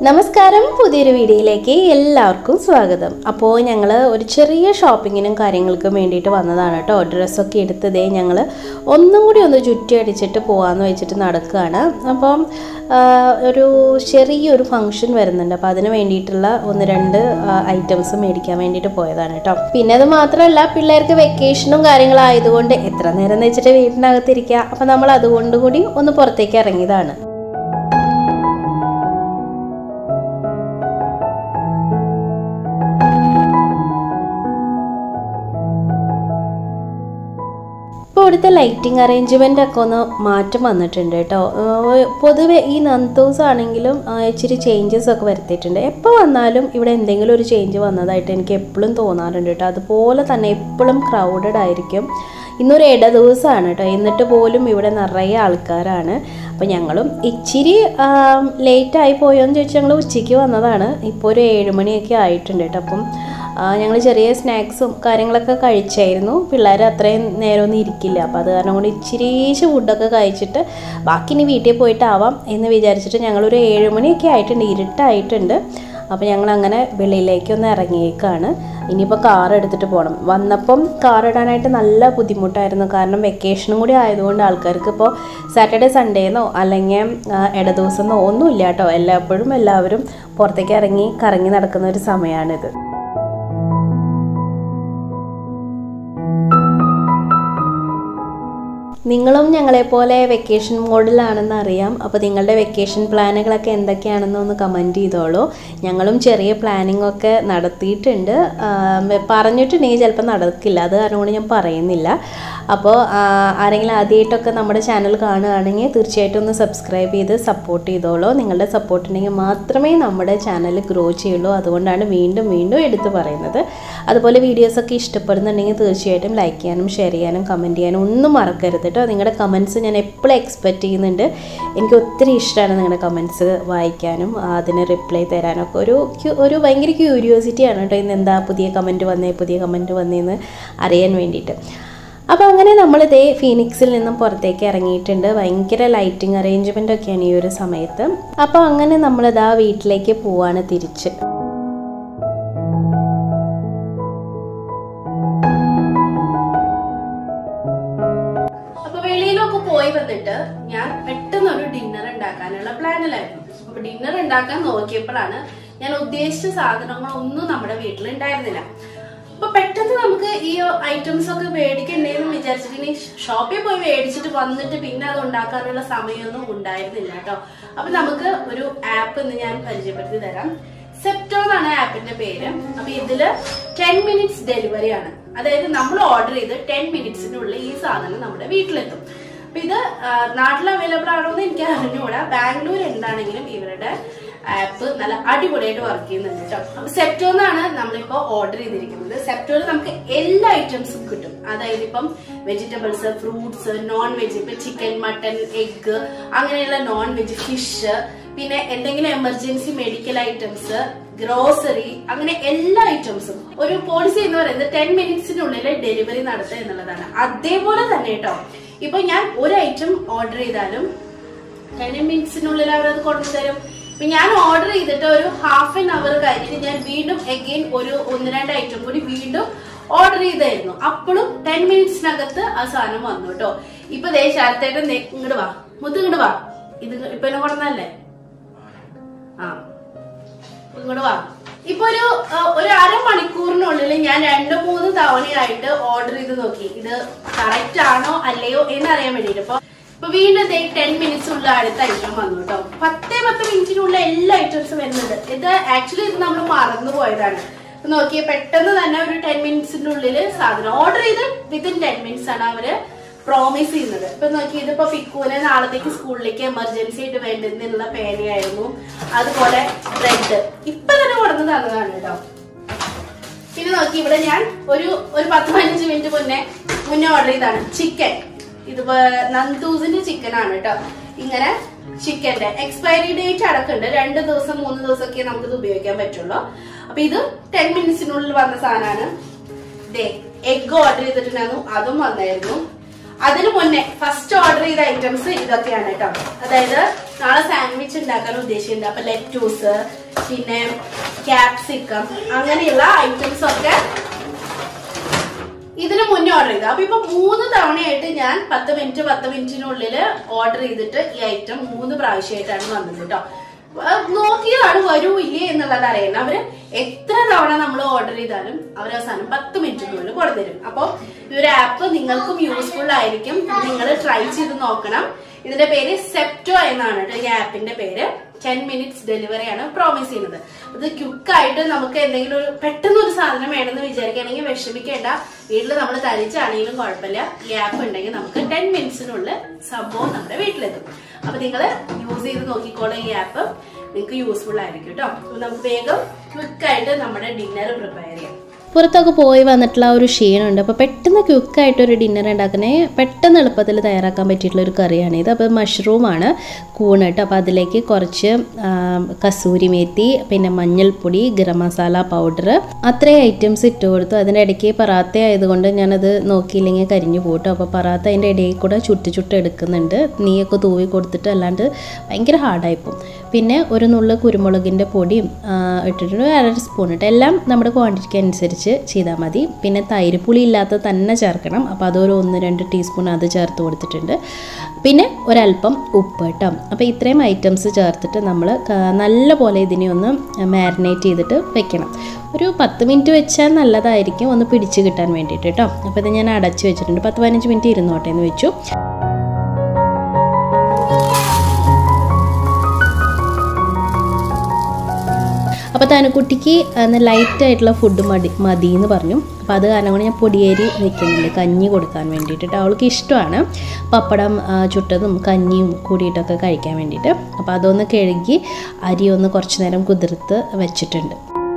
നമസ്കാരം പുതിയൊരു വീഡിയോയിലേക്ക് എല്ലാവർക്കും സ്വാഗതം അപ്പോൾ ഞങ്ങൾ ഒരു ചെറിയ ഷോപ്പിങ്ങിനും കാര്യങ്ങൾക്കും വേണ്ടിയിട്ട് വന്നതാണ് കേട്ടോ ഡ്രസ്സൊക്കെ എടുത്തതേ ഞങ്ങൾ ഒന്നും കൂടി ഒന്ന് ചുറ്റി അടിച്ചിട്ട് പോകാമെന്ന് വെച്ചിട്ട് നടക്കുകയാണ് അപ്പം ആ, ഒരു ചെറിയൊരു ഫംഗ്ഷൻ വരുന്നുണ്ട് അപ്പോൾ അതിന് വേണ്ടിയിട്ടുള്ള ഒന്ന് രണ്ട് ഐറ്റംസ് മേടിക്കാൻ വേണ്ടിയിട്ട് പോയതാണ് കേട്ടോ പിന്നെ അത് മാത്രമല്ല പിള്ളേർക്ക് വെക്കേഷനും കാര്യങ്ങളും ആയതുകൊണ്ട് എത്ര നേരം എന്ന് വെച്ചിട്ട് വീട്ടിനകത്തിരിക്കുക അപ്പോൾ നമ്മൾ അതുകൊണ്ട് കൂടി ഒന്ന് പുറത്തേക്ക് ഇറങ്ങിയതാണ് ഇപ്പോൾ ഇവിടുത്തെ ലൈറ്റിംഗ് അറേഞ്ച്മെൻ്റ് ഒക്കെ ഒന്ന് മാറ്റം വന്നിട്ടുണ്ട് കേട്ടോ ഏഹ് പൊതുവെ ഈ നന്തൂസ് ആണെങ്കിലും ആ, ഇച്ചിരി ചേഞ്ചസ് ഒക്കെ വരുത്തിയിട്ടുണ്ട് എപ്പോൾ വന്നാലും ഇവിടെ എന്തെങ്കിലും ഒരു ചേഞ്ച് വന്നതായിട്ട് എനിക്ക് എപ്പോഴും തോന്നാറുണ്ട് കേട്ടോ അതുപോലെ തന്നെ എപ്പോഴും ക്രൗഡഡ് ആയിരിക്കും ഇന്നൊരു ഇട ദിവസമാണ് കേട്ടോ എന്നിട്ട് പോലും ഇവിടെ നിറയെ ആൾക്കാരാണ് അപ്പോൾ ഞങ്ങളും ഇച്ചിരി ലേറ്റായി പോയോന്ന് ചോദിച്ചാൽ ഞങ്ങൾ ഉച്ചയ്ക്ക് വന്നതാണ് ഇപ്പോൾ ഒരു ഏഴുമണിയൊക്കെ ആയിട്ടുണ്ട് കേട്ടോ അപ്പം ഞങ്ങൾ ചെറിയ സ്നാക്സും കാര്യങ്ങളൊക്കെ കഴിച്ചായിരുന്നു പിള്ളേർ അത്രയും നേരമൊന്നും ഇരിക്കില്ല അപ്പോൾ അത് കാരണം കൊണ്ട് ഇച്ചിരീശ് ഫുഡൊക്കെ കഴിച്ചിട്ട് ബാക്കി ഇനി വീട്ടിൽ പോയിട്ടാവാം എന്ന് വിചാരിച്ചിട്ട് ഞങ്ങളൊരു ഏഴുമണിയൊക്കെ ആയിട്ടുണ്ട് ഇരുട്ടായിട്ടുണ്ട് അപ്പോൾ ഞങ്ങൾ അങ്ങനെ വെളിയിലേക്ക് ഒന്ന് ഇറങ്ങിയേക്കാണ് ഇനിയിപ്പോൾ കാർ എടുത്തിട്ട് പോകണം വന്നപ്പം കാർ ഇടാനായിട്ട് നല്ല ബുദ്ധിമുട്ടായിരുന്നു കാരണം വെക്കേഷനും കൂടി ആയതുകൊണ്ട് ആൾക്കാർക്ക് ഇപ്പോൾ സാറ്റർഡേ സൺഡേന്നോ അല്ലെങ്കിൽ ഇട ദിവസമെന്നോ ഒന്നുമില്ല കേട്ടോ എല്ലായ്പ്പോഴും എല്ലാവരും പുറത്തേക്ക് ഇറങ്ങി കറങ്ങി നടക്കുന്ന ഒരു സമയമാണിത് നിങ്ങളും ഞങ്ങളെപ്പോലെ വെക്കേഷൻ മോഡിലാണെന്ന് അറിയാം അപ്പോൾ നിങ്ങളുടെ വെക്കേഷൻ പ്ലാനുകളൊക്കെ എന്തൊക്കെയാണെന്ന് ഒന്ന് കമൻറ്റ് ചെയ്തോളൂ ഞങ്ങളും ചെറിയ പ്ലാനിങ് ഒക്കെ നടത്തിയിട്ടുണ്ട് ആം, പറഞ്ഞിട്ടുണ്ടെങ്കിൽ ചിലപ്പോൾ നടക്കില്ല അത് കാരണം കൊണ്ട് ഞാൻ പറയുന്നില്ല അപ്പോൾ ആ, ആരെങ്കിലും ആദ്യമായിട്ടൊക്കെ നമ്മുടെ ചാനൽ കാണുകയാണെങ്കിൽ തീർച്ചയായിട്ടും ഒന്ന് സബ്സ്ക്രൈബ് ചെയ്ത് സപ്പോർട്ട് ചെയ്തോളൂ നിങ്ങളുടെ സപ്പോർട്ട് ഉണ്ടെങ്കിൽ മാത്രമേ നമ്മുടെ ചാനൽ ഗ്രോ ചെയ്യുള്ളൂ അതുകൊണ്ടാണ് വീണ്ടും വീണ്ടും എടുത്തു പറയുന്നത് അതുപോലെ വീഡിയോസൊക്കെ ഇഷ്ടപ്പെടുന്നുണ്ടെങ്കിൽ തീർച്ചയായിട്ടും ലൈക്ക് ചെയ്യാനും ഷെയർ ചെയ്യാനും കമൻറ്റ് ചെയ്യാനും ഒന്നും മറക്കരുത് കേട്ടോ നിങ്ങളുടെ കമൻസ് ഞാൻ എപ്പോഴും എക്സ്പെക്റ്റ് ചെയ്യുന്നുണ്ട് എനിക്ക് ഒത്തിരി ഇഷ്ടമാണ് നിങ്ങളുടെ കമൻസ് വായിക്കാനും അതിന് റിപ്ലൈ തരാനും ഒക്കെ ഒരു ക്യു- ഒരു ഭയങ്കര ക്യൂരിയോസിറ്റിയാണ് കേട്ടോ ഇന്ന് എന്താ പുതിയ കമൻറ്റ് വന്നേ പുതിയ കമൻറ്റ് വന്നേന്ന് അറിയാൻ വേണ്ടിയിട്ട് അപ്പോൾ അങ്ങനെ നമ്മളിതേ ഫീനിക്സിൽ നിന്നും പുറത്തേക്ക് ഇറങ്ങിയിട്ടുണ്ട് ഭയങ്കര ലൈറ്റിംഗ് അറേഞ്ച്മെൻ്റ് ഒക്കെയാണ് ഈ ഒരു സമയത്ത് അപ്പോൾ അങ്ങനെ നമ്മളിതാ വീട്ടിലേക്ക് പോവാണ് തിരിച്ച് അപ്പൊ വെളിയിലൊക്കെ പോയി വന്നിട്ട് ഞാൻ പെട്ടെന്ന് ഒരു ഡിന്നർ ഉണ്ടാക്കാനുള്ള പ്ലാനിലായിരുന്നു അപ്പൊ ഡിന്നർ ഉണ്ടാക്കാൻ നോക്കിയപ്പോഴാണ് ഞാൻ ഉദ്ദേശിച്ച സാധനങ്ങളൊന്നും നമ്മുടെ വീട്ടിൽ ഉണ്ടായിരുന്നില്ല അപ്പൊ പെട്ടെന്ന് നമുക്ക് ഈ ഐറ്റംസ് ഒക്കെ മേടിക്കണ്ടേന്ന് വിചാരിച്ചിട്ട് ഇനി ഷോപ്പിൽ പോയി മേടിച്ചിട്ട് വന്നിട്ട് പിന്നെ അത് ഉണ്ടാക്കാനുള്ള സമയമൊന്നും ഉണ്ടായിരുന്നില്ല കേട്ടോ അപ്പൊ നമുക്ക് ഒരു ആപ്പ് ഇന്ന് ഞാൻ പരിചയപ്പെടുത്തി തരാം സെപ്റ്റോ എന്നാണ് ആപ്പിന്റെ പേര് അപ്പൊ ഇതില് ടെൻ മിനിറ്റ്സ് ഡെലിവറി ആണ് അതായത് നമ്മൾ ഓർഡർ ചെയ്ത് ടെൻ മിനിറ്റ്സിനുള്ളിൽ ഈ സാധനം നമ്മുടെ വീട്ടിലെത്തും അപ്പൊ ഇത് ആ, നാട്ടിൽ അവൈലബിൾ ആണോ എന്ന് എനിക്ക് അറിഞ്ഞുകൂടാ ബാംഗ്ലൂർ എന്താണെങ്കിലും ഇവരുടെ ആപ്പ് നല്ല അടിപൊളിയായിട്ട് വർക്ക് ചെയ്യുന്നുണ്ട് കേട്ടോ അപ്പൊ സെപ്റ്റോ എന്നാണ് നമ്മളിപ്പോ ഓർഡർ ചെയ്തിരിക്കുന്നത് സെപ്റ്റോയിൽ നമുക്ക് എല്ലാ ഐറ്റംസും കിട്ടും അതായത് ഇപ്പം വെജിറ്റബിൾസ് ഫ്രൂട്ട്സ് നോൺ വെജ് ഇപ്പൊ ചിക്കൻ മട്ടൺ എഗ് അങ്ങനെയുള്ള നോൺ വെജ് ഫിഷ് പിന്നെ എന്തെങ്കിലും എമർജൻസി മെഡിക്കൽ ഐറ്റംസ് ഗ്രോസറി അങ്ങനെ എല്ലാ ഐറ്റംസും ഒരു പോളിസി എന്ന് പറയുന്നത് ടെൻ മിനിറ്റ്സിനുള്ളിൽ ഡെലിവറി നടത്തുക എന്നുള്ളതാണ് അതേപോലെ തന്നെ കേട്ടോ ഇപ്പൊ ഞാൻ ഒരു ഐറ്റം ഓർഡർ ചെയ്താലും ടെൻ മിനിറ്റ്സിനുള്ളിൽ അവരത് കൊണ്ടു തരും ഇപ്പൊ ഞാൻ ഓർഡർ ചെയ്തിട്ട് ഒരു ഹാഫ് ആൻ അവർ കഴിഞ്ഞിട്ട് ഞാൻ വീണ്ടും അഗെയിൻ ഒരു ഒന്ന് രണ്ട് ഐറ്റം കൂടി വീണ്ടും ഓർഡർ ചെയ്തായിരുന്നു അപ്പോഴും ടെൻ മിനിറ്റ്സിനകത്ത് ആ സാധനം വന്നു കേട്ടോ ഇപ്പൊ ദേ ശരത്തേട്ടൻ ദേ ഇങ്ങോട്ട് വാ മുത്ത് ഇങ്ങോട്ട് വാ ഇത് ഇപ്പൊ എന്നെ കൊണ്ടുവന്നല്ലേ ആ ഇങ്ങോട്ട് വാ ഇപ്പൊ ഒരു ആ, ഒരു അരമണിക്കൂറിനുള്ളിൽ ഞാൻ രണ്ട് മൂന്ന് തവണയായിട്ട് ഓർഡർ ചെയ്ത് നോക്കി ഇത് കറക്റ്റ് ആണോ അല്ലയോ എന്നറിയാൻ വേണ്ടിട്ട് ഇപ്പൊ ഇപ്പൊ വീണ്ടും ടെൻ മിനിറ്റ്സ് ഉള്ള അടുത്ത ഐറ്റം വന്നു കേട്ടോ പത്തേ പത്ത് മിനിറ്റിനുള്ള എല്ലാ ഐറ്റംസും വരുന്നുണ്ട് ഇത് ആക്ച്വലി ഇത് നമ്മൾ മറന്നു പോയതാണ് ഇപ്പൊ നോക്കിയേ പെട്ടെന്ന് തന്നെ ഒരു ടെൻ മിനിറ്റ്സിന്റെ ഉള്ളില് സാധനം ഓർഡർ ചെയ്ത് വിത്തിൻ ടെൻ മിനിറ്റ്സ് ആണ് അവര് പ്രോമിസ് ചെയ്യുന്നത് ഇപ്പൊ നോക്കി ഇതിപ്പോ പിക്കുവിന് നാളത്തേക്ക് സ്കൂളിലേക്ക് എമർജൻസി ആയിട്ട് വേണ്ടുന്നുള്ള പേനയായിരുന്നു അതുപോലെ ബ്രെഡ് ഇപ്പൊ തന്നെ കൊടുന്ന് തന്നതാണ് കേട്ടോ പിന്നെ നോക്കി ഇവിടെ ഞാൻ ഒരു ഒരു പത്ത് പതിനഞ്ച് മിനിറ്റ് മുന്നേ മുന്നേ ഓർഡർ ചെയ്താണ് ചിക്കൻ ഇതിപ്പോ നന്ദൂസിന്റെ ചിക്കൻ ആണ് കേട്ടോ ഇങ്ങനെ ചിക്കന്റെ എക്സ്പയറി ഡേറ്റ് അടക്കമുണ്ട് രണ്ട് ദിവസം മൂന്ന് ദിവസമൊക്കെ നമുക്ക് ഇത് ഉപയോഗിക്കാൻ പറ്റുള്ളൂ അപ്പൊ ഇത് ടെൻ മിനിറ്റ്സിനുള്ളിൽ വന്ന സാധനമാണ് ദേ എഗ് ഓർഡർ ചെയ്തിട്ടുണ്ടായിരുന്നു അതും വന്നായിരുന്നു അതിനു മുന്നേ ഫസ്റ്റ് ഓർഡർ ചെയ്ത ഐറ്റംസ് ഇതൊക്കെയാണ് കേട്ടോ അതായത് നാളെ സാൻഡ്വിച്ച് ഉണ്ടാക്കാൻ ഉദ്ദേശിച്ചിട്ടുണ്ട് അപ്പൊ ലെറ്റൂസ് പിന്നെ ക്യാപ്സിക്കം അങ്ങനെയുള്ള ഐറ്റംസ് ഒക്കെ ഇതിന് മുന്നേ ഓർഡർ ചെയ്തു അപ്പൊ ഇപ്പൊ മൂന്ന് തവണയായിട്ട് ഞാൻ പത്ത് മിനിറ്റ് പത്ത് മിനിറ്റിനുള്ളിൽ ഓർഡർ ചെയ്തിട്ട് ഈ ഐറ്റം മൂന്ന് പ്രാവശ്യമായിട്ടാണ് വന്നത് കേട്ടോ അഹ് നോക്കിയതാണ് വരൂ ഇല്ലേ എന്നുള്ളത് അറിയണം അവര് എത്ര തവണ നമ്മൾ ഓർഡർ ചെയ്താലും അവർ അവസാനം പത്ത് മിനിറ്റിനുള്ളിൽ കൊടുത്തരും അപ്പോൾ ഈ ഒരു ആപ്പ് നിങ്ങൾക്കും യൂസ്ഫുൾ ആയിരിക്കും നിങ്ങൾ ട്രൈ ചെയ്ത് നോക്കണം ഇതിന്റെ പേര് സെപ്റ്റോ എന്നാണ് കേട്ടോ ഈ ആപ്പിന്റെ പേര് ടെൻ മിനിറ്റ്സ് ഡെലിവറി ആണ് പ്രോമിസ് ചെയ്യുന്നത് അത് ക്വിക്കായിട്ട് നമുക്ക് എന്തെങ്കിലും ഒരു പെട്ടെന്ന് ഒരു സാധനം വേണമെന്ന് വിചാരിക്കുകയാണെങ്കിൽ വിഷമിക്കേണ്ട വീട്ടിൽ നമ്മൾ തനിച്ചാണെങ്കിലും കുഴപ്പമില്ല ഈ ആപ്പ് ഉണ്ടെങ്കിൽ നമുക്ക് ടെൻ മിനിറ്റ്സിനുള്ളിൽ സംഭവം നമ്മുടെ വീട്ടിലെത്തും അപ്പൊ നിങ്ങൾ യൂസ് ചെയ്ത് നോക്കിക്കോളൂ ഈ ആപ്പ് നിങ്ങൾക്ക് യൂസ്ഫുൾ ആയിരിക്കും കേട്ടോ അപ്പൊ നമുക്ക് വേഗം ക്വിക്കായിട്ട് നമ്മുടെ ഡിന്നർ പ്രിപ്പയർ ചെയ്യാം പുറത്തൊക്കെ പോയി വന്നിട്ടുള്ള ആ ഒരു ക്ഷീണമുണ്ട് അപ്പോൾ പെട്ടെന്ന് ക്വിക്കായിട്ട് ഒരു ഡിന്നർ ഉണ്ടാക്കുന്നേ പെട്ടെന്ന് എളുപ്പത്തിൽ തയ്യാറാക്കാൻ പറ്റിയിട്ടുള്ള ഒരു കറിയാണ് ഇത് അപ്പോൾ മഷ്റൂമാണ് കൂണ് കേട്ടോ അപ്പോൾ അതിലേക്ക് കുറച്ച് ആ, കസൂരി മേത്തി പിന്നെ മഞ്ഞൾപ്പൊടി ഗരം മസാല പൗഡർ അത്രയും ഐറ്റംസ് ഇട്ട് കൊടുത്തു അതിൻ്റെ ഇടയ്ക്ക് പറാത്ത ആയതുകൊണ്ട് ഞാനത് നോക്കിയില്ലെങ്കിൽ കരിഞ്ഞു പോട്ടോ അപ്പോൾ പറാത്ത അതിൻ്റെ ഇടയിൽ കൂടെ ചുട്ട് ചുട്ട് എടുക്കുന്നുണ്ട് നീയൊക്കെ തൂവി കൊടുത്തിട്ട് അല്ലാണ്ട് ഭയങ്കര ഹാർഡായിപ്പോവും പിന്നെ ഒരു നുള്ളു കുരുമുളകിൻ്റെ പൊടിയും ആ, ഇട്ടിട്ട് ഒരു അര സ്പൂൺ ഇട്ട് എല്ലാം നമ്മുടെ ക്വാണ്ടിറ്റിക്ക് അനുസരിച്ച് ചെയ്താൽ മതി പിന്നെ തൈര് പുളി ഇല്ലാത്ത തന്നെ ചേർക്കണം അപ്പോൾ അതൊരു ഒന്ന് രണ്ട് ടീസ്പൂൺ അത് ചേർത്ത് കൊടുത്തിട്ടുണ്ട് പിന്നെ ഒരല്പം ഉപ്പ് കേട്ടോ അപ്പോൾ ഇത്രയും ഐറ്റംസ് ചേർത്തിട്ട് നമ്മൾ നല്ലപോലെ ഇതിനെ ഒന്ന് മാരിനേറ്റ് ചെയ്തിട്ട് വെക്കണം ഒരു പത്ത് മിനിറ്റ് വെച്ചാൽ നല്ലതായിരിക്കും ഒന്ന് പിടിച്ച് കിട്ടാൻ വേണ്ടിയിട്ട് കേട്ടോ അപ്പോൾ ഇത് ഞാൻ അടച്ച് വെച്ചിട്ടുണ്ട് പത്ത് പതിനഞ്ച് മിനിറ്റ് ഇരുന്നോട്ടെ എന്ന് വെച്ചു അപ്പോൾ തനുക്കുട്ടിക്ക് അന്ന് ലൈറ്റ് ആയിട്ടുള്ള ഫുഡ് മതി മതി എന്ന് പറഞ്ഞു അപ്പോൾ അത് കാരണം കൊണ്ട് ഞാൻ പൊടിയേരി വെക്കുന്നുണ്ട് കഞ്ഞി കൊടുക്കാൻ വേണ്ടിയിട്ട് ട്ടോ. അവൾക്ക് ഇഷ്ടമാണ് പപ്പടം ആ, ചുട്ടതും കഞ്ഞിയും കൂടിയിട്ടൊക്കെ കഴിക്കാൻ വേണ്ടിയിട്ട് അപ്പോൾ അതൊന്ന് കഴുകി അരി ഒന്ന് കുറച്ച് നേരം കുതിർത്ത് വെച്ചിട്ടുണ്ട്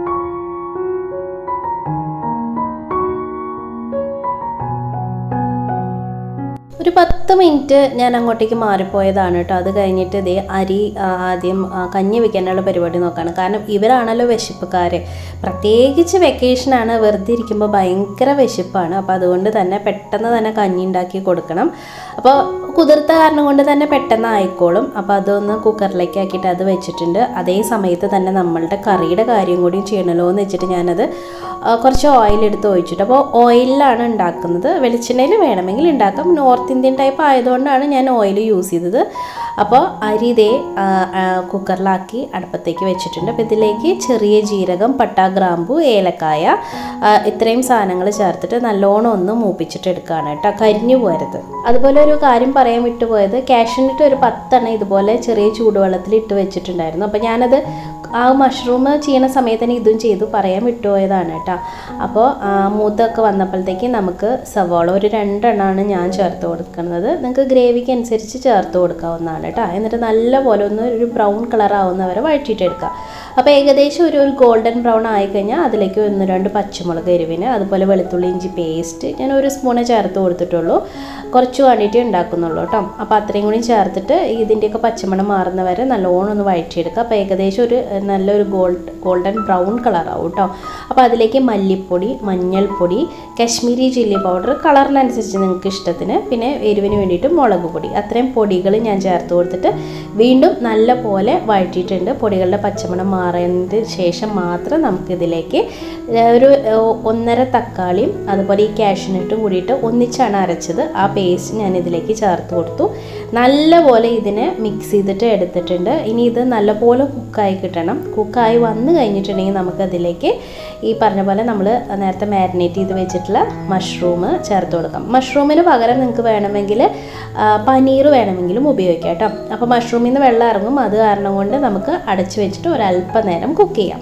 ഒരു പത്ത് മിനിറ്റ് ഞാൻ അങ്ങോട്ടേക്ക് മാറിപ്പോയതാണ് കേട്ടോ അത് കഴിഞ്ഞിട്ട് ഇതേ അരി ആ, ആദ്യം ആ, കഞ്ഞി വെക്കാനുള്ള പരിപാടി നോക്കാണ് കാരണം ഇവരാണല്ലോ വിശപ്പുകാർ പ്രത്യേകിച്ച് വെക്കേഷനാണ് വെറുതെ ഇരിക്കുമ്പോൾ ഭയങ്കര വിശപ്പാണ് അപ്പോൾ അതുകൊണ്ട് തന്നെ പെട്ടെന്ന് തന്നെ കഞ്ഞി ഉണ്ടാക്കി കൊടുക്കണം അപ്പോൾ കുതിർത്ത കാരണം കൊണ്ട് തന്നെ പെട്ടെന്ന് ആയിക്കോളും അപ്പോൾ അതൊന്ന് കുക്കറിലേക്ക് ആക്കിയിട്ട് അത് വെച്ചിട്ടുണ്ട് അതേ സമയത്ത് തന്നെ നമ്മളുടെ കറിയുടെ കാര്യം കൂടി ചെയ്യണമല്ലോ എന്ന് വെച്ചിട്ട് ഞാനത് ആ, കുറച്ച് ഓയിൽ എടുത്ത് ഒഴിച്ചിട്ട് അപ്പോൾ ഓയിലിലാണ് ഉണ്ടാക്കുന്നത് വെളിച്ചെണ്ണയിൽ വേണമെങ്കിൽ ഉണ്ടാക്കാം നോർത്ത് ഇന്ത്യൻ ടൈപ്പ് ആയതുകൊണ്ടാണ് ഞാൻ ഓയിൽ യൂസ് ചെയ്തത് അപ്പോൾ അരി ഇതേ ആ, ആ, കുക്കറിലാക്കി അടുപ്പത്തേക്ക് വെച്ചിട്ടുണ്ട് അപ്പോൾ ഇതിലേക്ക് ചെറിയ ജീരകം പട്ട ഗ്രാമ്പു ഏലക്കായ ആ, ഇത്രയും സാധനങ്ങൾ ചേർത്തിട്ട് നല്ലോണം ഒന്ന് മൂപ്പിച്ചിട്ട് എടുക്കുകയാണ് കേട്ടോ കരിഞ്ഞു പോരുത് അതുപോലെ ഒരു കാര്യം പറയാൻ വിട്ടുപോയത് ക്യാഷിനിട്ട് ഒരു പത്തെണ്ണം ഇതുപോലെ ചെറിയ ചൂടുവെള്ളത്തിൽ ഇട്ട് വെച്ചിട്ടുണ്ടായിരുന്നു അപ്പോൾ ഞാനത് ആ മഷ്റൂം ചെയ്യണ സമയത്ത് തന്നെ ഇതും ചെയ്തു പറയാൻ വിട്ടുപോയതാണ് കേട്ടോ അപ്പോൾ ആ, മൂത്തൊക്കെ വന്നപ്പോഴത്തേക്ക് നമുക്ക് സവാള ഒരു രണ്ടെണ്ണമാണ് ഞാൻ ചേർത്ത് കൊടുക്കുന്നത് നിങ്ങൾക്ക് ഗ്രേവിക്ക് അനുസരിച്ച് ചേർത്ത് കൊടുക്കാവുന്നതാണ് കേട്ടോ എന്നിട്ട് നല്ലപോലെ ഒന്ന് ഒരു ബ്രൗൺ കളർ ആവുന്നവരെ വഴറ്റിയിട്ടെടുക്കുക അപ്പോൾ ഏകദേശം ഒരു ഒരു ഗോൾഡൻ ബ്രൗൺ ആയിക്കഴിഞ്ഞാൽ അതിലേക്ക് ഒന്ന് രണ്ട് പച്ചമുളക് എരിവിന് അതുപോലെ വെളുത്തുള്ളി ഇഞ്ചി പേസ്റ്റ് ഞാൻ ഒരു സ്പൂണേ ചേർത്ത് കൊടുത്തിട്ടുള്ളൂ കുറച്ച് വേണ്ടിയിട്ടേ ഉണ്ടാക്കുന്നുള്ളൂ കേട്ടോ അപ്പോൾ അത്രയും കൂടി ചേർത്തിട്ട് ഇതിൻ്റെയൊക്കെ പച്ചമണം മാറുന്ന വരെ നല്ലോണം ഒന്ന് വഴറ്റിയെടുക്കുക അപ്പോൾ ഏകദേശം ഒരു ഏഹ്, നല്ലൊരു ഗോൾഡ് ഗോൾഡൻ ബ്രൗൺ കളറാവും കേട്ടോ അപ്പോൾ അതിലേക്ക് മല്ലിപ്പൊടി മഞ്ഞൾപ്പൊടി കശ്മീരി ചില്ലി പൗഡർ കളറിനനുസരിച്ച് നിങ്ങൾക്ക് ഇഷ്ടത്തിന് പിന്നെ എരിവിന് വേണ്ടിയിട്ട് മുളക് പൊടി അത്രയും പൊടികൾ ഞാൻ ചേർത്ത് കൊടുത്തിട്ട് വീണ്ടും നല്ല പോലെ വഴറ്റിയിട്ടുണ്ട് പൊടികളുടെ പച്ചമണം മാറിയതിന് ശേഷം മാത്രം നമുക്കിതിലേക്ക് ഒരു ഏഹ്, ഒന്നര തക്കാളിയും അതുപോലെ ഈ കാഷ്യൂനട്ടും കൂടിയിട്ട് ഒന്നിച്ചാണ് അരച്ചത് ആ പേസ്റ്റ് ഞാൻ ഇതിലേക്ക് ചേർത്ത് കൊടുത്തു നല്ലപോലെ ഇതിനെ മിക്സ് ചെയ്തിട്ട് എടുത്തിട്ടുണ്ട് ഇനി ഇത് നല്ലപോലെ കുക്കായി കിട്ടണം കുക്കായി വന്നു കഴിഞ്ഞിട്ടുണ്ടെങ്കിൽ നമുക്കതിലേക്ക് ഈ പറഞ്ഞ പോലെ നമ്മൾ നേരത്തെ മാരിനേറ്റ് ചെയ്ത് വെച്ചിട്ടുള്ള മഷ്റൂം ചേർത്ത് കൊടുക്കാം മഷ്റൂമിന് പകരം നിങ്ങൾക്ക് വേണമെങ്കിൽ ആ, പനീർ വേണമെങ്കിലും ഉപയോഗിക്കാം കേട്ടോ അപ്പോൾ മഷ്റൂമിൽ നിന്ന് വെള്ളം ഇറങ്ങും അത് കാരണം കൊണ്ട് നമുക്ക് അടച്ചു വെച്ചിട്ട് ഒരല്പനേരം കുക്ക് ചെയ്യാം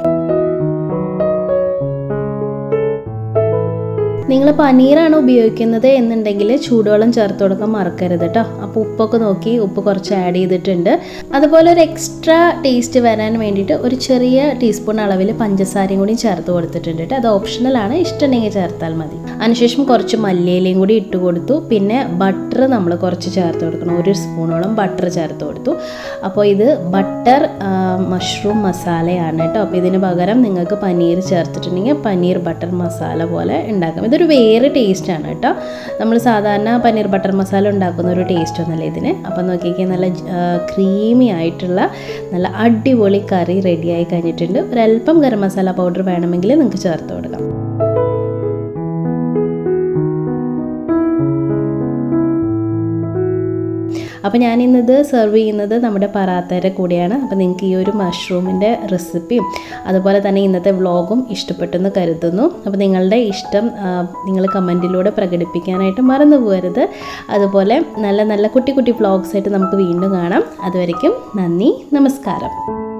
നിങ്ങൾ പനീറാണ് ഉപയോഗിക്കുന്നത് എന്നുണ്ടെങ്കിൽ ചൂടുവെള്ളം ചേർത്ത് കൊടുക്കാൻ മറക്കരുത് കേട്ടോ അപ്പോൾ ഉപ്പൊക്കെ നോക്കി ഉപ്പ് കുറച്ച് ആഡ് ചെയ്തിട്ടുണ്ട് അതുപോലെ ഒരു എക്സ്ട്രാ ടേസ്റ്റ് വരാൻ വേണ്ടിയിട്ട് ഒരു ചെറിയ ടീസ്പൂൺ അളവിൽ പഞ്ചസാരയും കൂടി ചേർത്ത് കൊടുത്തിട്ടുണ്ട് കേട്ടോ അത് ഓപ്ഷണലാണ് ഇഷ്ടമുണ്ടെങ്കിൽ ചേർത്താൽ മതി അതിനുശേഷം കുറച്ച് മല്ലിയിലയും കൂടി ഇട്ട് കൊടുത്തു പിന്നെ ബട്ടർ നമ്മൾ കുറച്ച് ചേർത്ത് കൊടുക്കണം ഒരു സ്പൂണോളം ബട്ടർ ചേർത്ത് കൊടുത്തു അപ്പോൾ ഇത് ബട്ടർ മഷ്റൂം മസാലയാണ് കേട്ടോ അപ്പോൾ ഇതിന് പകരം നിങ്ങൾക്ക് പനീർ ചേർത്തിട്ടുണ്ടെങ്കിൽ പനീർ ബട്ടർ മസാല പോലെ ഉണ്ടാക്കാം ഇതൊരു ഇതൊരു വേറെ ടേസ്റ്റാണ് കേട്ടോ നമ്മൾ സാധാരണ പനീർ ബട്ടർ മസാല ഉണ്ടാക്കുന്ന ഒരു ടേസ്റ്റ് ഒന്നുമല്ല ഇതിന് അപ്പം നോക്കിക്കാൻ നല്ല ക്രീമി ആയിട്ടുള്ള നല്ല അടിപൊളി കറി റെഡിയായി കഴിഞ്ഞിട്ടുണ്ട് ഒരല്പം ഗരം മസാല പൗഡർ വേണമെങ്കിൽ നിങ്ങൾക്ക് ചേർത്ത് കൊടുക്കാം അപ്പോൾ ഞാൻ ഇന്നത് സെർവ് ചെയ്യുന്നത് നമ്മുടെ പറാത്തയുടെ കൂടെയാണ് അപ്പോൾ നിങ്ങൾക്ക് ഈ ഒരു മഷ്റൂമിൻ്റെ റെസിപ്പിയും അതുപോലെ തന്നെ ഇന്നത്തെ വ്ളോഗും ഇഷ്ടപ്പെട്ടെന്ന് കരുതുന്നു അപ്പോൾ നിങ്ങളുടെ ഇഷ്ടം നിങ്ങൾ കമൻറ്റിലൂടെ പ്രകടിപ്പിക്കാനായിട്ട് മറന്നു പോകരുത് അതുപോലെ നല്ല നല്ല കുട്ടി കുട്ടി വ്ളോഗ്സ് ആയിട്ട് നമുക്ക് വീണ്ടും കാണാം അതുവരയ്ക്കും നന്ദി നമസ്കാരം